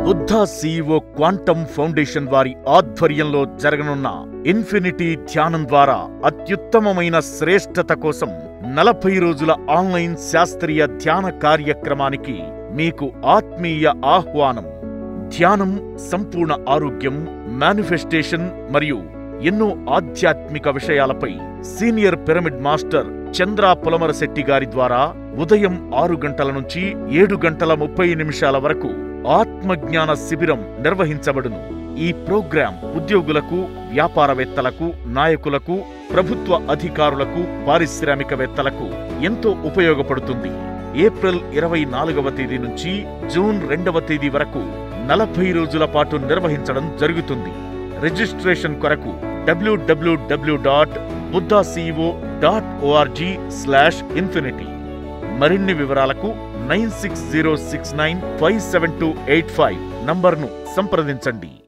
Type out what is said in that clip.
Buddha CEO quantum foundation వారి ఆధ్వర్యంలో జరగనున్న ఇన్ఫినిటీ ధ్యానం ద్వారా అత్యుత్తమమైన శ్రేష్టత కోసం నలభై రోజుల ఆన్లైన్ శాస్త్రీయ ధ్యాన కార్యక్రమానికి మీకు ఆత్మీయ ఆహ్వానం ధ్యానం సంపూర్ణ ఆరోగ్యం మేనిఫెస్టేషన్ మరియు ఎన్నో ఆధ్యాత్మిక విషయాలపై senior pyramid master Chandra Pulamarasetti గారి ద్వారా ఉదయం ఆరు గంటల నుంచి ఏడు గంటల ముప్పై నిమిషాల వరకు ఆత్మజ్ఞాన శిబిరం నిర్వహించబడును ఈ ప్రోగ్రాం ఉద్యోగులకు వ్యాపారవేత్తలకు నాయకులకు ప్రభుత్వ అధికారులకు పారిశ్రామికవేత్తలకు ఎంతో ఉపయోగపడుతుంది ఏప్రిల్ ఇరవై నాలుగవ తేదీ నుంచి జూన్ రెండవ తేదీ వరకు నలభై రోజుల పాటు నిర్వహించడం జరుగుతుంది రిజిస్ట్రేషన్ కొరకు డబ్ల్యూడబ్ల్యూడబ్ల్యూ dot buddhaceo dot org slash infinity మరిన్ని వివరాలకు nine six zero six nine five seven two eight five నంబర్ను సంప్రదించండి